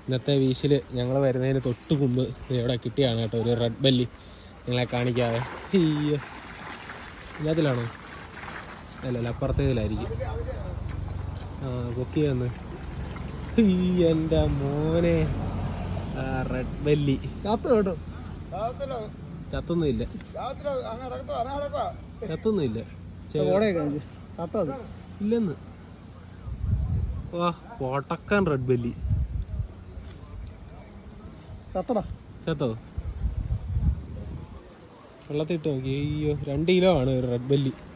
ഇന്നത്തെ വീശിൽ ഞങ്ങൾ വരുന്നതിന് തൊട്ട് മുമ്പ് ദേ ഇവിടെ കിട്ടിയാണ് കേട്ടോ ഒരു റെഡ് ബെല്ലി നിങ്ങളെ കാണിക്കാതെ അയ്യോ ഇതിനകത്തിലാണോ അല്ല അല്ല അപ്പുറത്തേതിലായിരിക്കും ആ പൊക്കി വന്ന് എൻ്റെ മോനെ ആ റെഡ് ബെല്ലി ചത്ത് കേട്ടോ ചത്തൊന്നുമില്ല ചത്തൊന്നുമില്ല ചെ- ഓടയൊക്കെ കാണിച്ച് ചത്തത് ഇല്ലെന്ന് വാ പൊട്ടക്കാൻ റെഡ് ബെല്ലി ചത്തടാ ചത്തോ വെള്ളത്തിട്ട് നോക്കി അയ്യോ രണ്ട് കിലോ ആണ് ഒരു റെഡ് ബെല്ലി